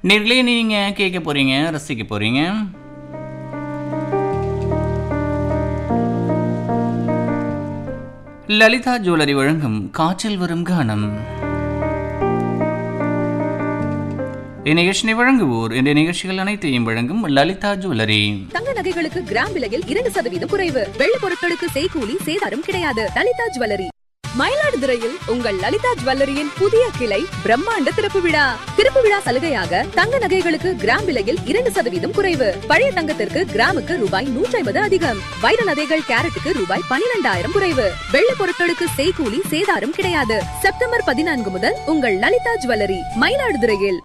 நேர்களே நீங்க கேட்க போறீங்க ரசிக்க போறீங்க லலிதா ஜுவல்லரி வழங்கும் காற்றில் வரும் கானம் இந்நிகழ்ச்சியை வழங்குவோர் இந்த நிகழ்ச்சிகள் அனைத்தையும் வழங்கும் லலிதா ஜுவல்லரி தங்க நகைகளுக்கு கிராம் விலையில் இரண்டு சதவீதம் குறைவு வெள்ளி பொருட்களுக்கு செய்கூலி சேதாரம் கிடையாது லலிதா ஜுவல்லரி மயிலாடுதுறையில் உங்கள் லலிதா ஜுவல்லரியின் புதிய கிளை பிரம்மாண்ட திறப்பு விழா திறப்பு விழா சலுகையாக தங்க நகைகளுக்கு கிராம் விலையில் இரண்டு சதவீதம் குறைவு பழைய தங்கத்திற்கு கிராமுக்கு ரூபாய் நூற்றி ஐம்பது அதிகம் வைர நகைகள் கேரட்டுக்கு ரூபாய் பனிரெண்டாயிரம் குறைவு வெள்ளி பொருட்களுக்கு செய்கூலி சேதாரம் கிடையாது செப்டம்பர் பதினான்கு முதல் உங்கள் லலிதா ஜுவல்லரி மயிலாடுதுறையில்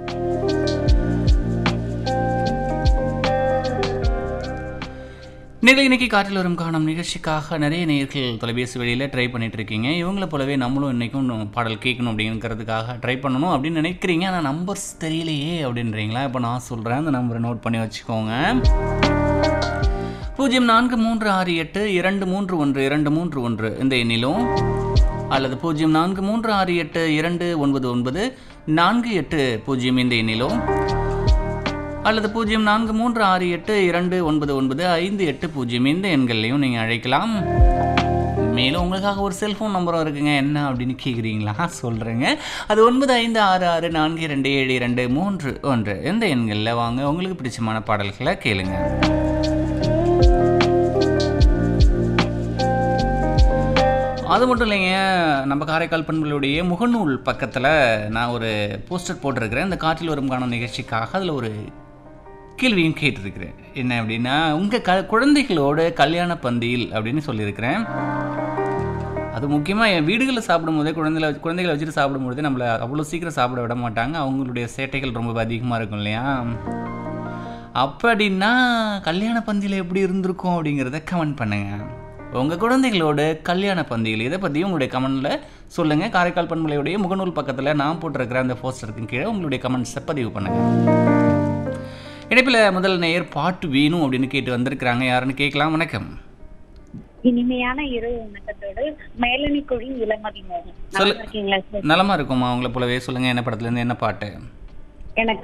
நீங்கள் இன்னைக்கு காற்றில் வரும் காணும் நிகழ்ச்சிக்காக நிறைய நேயர்கள் தொலைபேசி வழியில் ட்ரை பண்ணிட்டு இருக்கீங்க இவங்களை போலவே நம்மளும் இன்னைக்கும் பாடல் கேட்கணும் அப்படிங்கிறதுக்காக ட்ரை பண்ணணும் அப்படின்னு நினைக்கிறீங்க ஆனால் நம்பர்ஸ் தெரியலையே அப்படின்றீங்களா இப்போ நான் சொல்கிறேன் அந்த நம்பரை நோட் பண்ணி வச்சுக்கோங்க பூஜ்ஜியம் நான்கு மூன்று ஆறு எட்டு இரண்டு மூன்று ஒன்று இரண்டு மூன்று ஒன்று இந்த எண்ணிலும் அல்லது பூஜ்ஜியம் நான்கு மூன்று ஆறு எட்டு இரண்டு ஒன்பது ஒன்பது நான்கு எட்டு பூஜ்ஜியம் இந்த எண்ணிலும் அல்லது பூஜ்ஜியம் நான்கு மூன்று ஆறு எட்டு இரண்டு ஒன்பது ஒன்பது ஐந்து எட்டு பூஜ்ஜியம் இந்த எண்கள்லையும் நீங்கள் அழைக்கலாம் மேலும் உங்களுக்காக ஒரு செல்ஃபோன் நம்பரும் இருக்குங்க என்ன அப்படின்னு கேட்குறீங்களா சொல்கிறேங்க அது ஒன்பது ஐந்து ஆறு ஆறு நான்கு ரெண்டு ஏழு இரண்டு மூன்று ஒன்று இந்த எண்களில் வாங்க உங்களுக்கு பிடிச்சமான பாடல்களை கேளுங்க அது மட்டும் இல்லைங்க நம்ம காரைக்கால் பண்புகளுடைய முகநூல் பக்கத்தில் நான் ஒரு போஸ்டர் போட்டிருக்கிறேன் இந்த காற்றில் வரும் காணும் நிகழ்ச்சிக்காக அதில் ஒரு கேள்வியும் கேட்டிருக்கிறேன் என்ன அப்படின்னா உங்கள் க குழந்தைகளோட கல்யாண பந்தியில் அப்படின்னு சொல்லியிருக்கிறேன் அது முக்கியமாக என் வீடுகளில் சாப்பிடும்போதே குழந்தைகளை வச்சு- குழந்தைகளை வச்சுட்டு சாப்பிடும்போதே நம்மளை அவ்வளோ சீக்கிரம் சாப்பிட விட மாட்டாங்க அவங்களுடைய சேட்டைகள் ரொம்ப அதிகமாக இருக்கும் இல்லையா அப்படின்னா கல்யாண பந்தியில் எப்படி இருந்திருக்கும் அப்படிங்கிறத கமெண்ட் பண்ணுங்கள் உங்கள் குழந்தைகளோட கல்யாண பந்தியில் இதை பற்றி உங்களுடைய கமெண்டில் சொல்லுங்கள் காரைக்கால் பண்பலையுடைய முகநூல் பக்கத்தில் நான் போட்டிருக்கிற அந்த போஸ்டருக்கு கீழே உங்களுடைய கமெண்ட்ஸை பதிவு பண்ணுங்கள் இணைப்பில் முதல் நேயர் பாட்டு வேணும் அப்படின்னு கேட்டு வந்திருக்கிறாங்க யாருன்னு கேட்கலாம் வணக்கம் இனிமையான இரவு வணக்கத்தோடு மேலனி குழி இளமதி மோகன் சொல்லு. நல்லா இருக்கீங்களா சார் நலமா இருக்குமா உங்களை போலவே சொல்லுங்கள் என்ன படத்துலேருந்து என்ன பாட்டு எனக்கு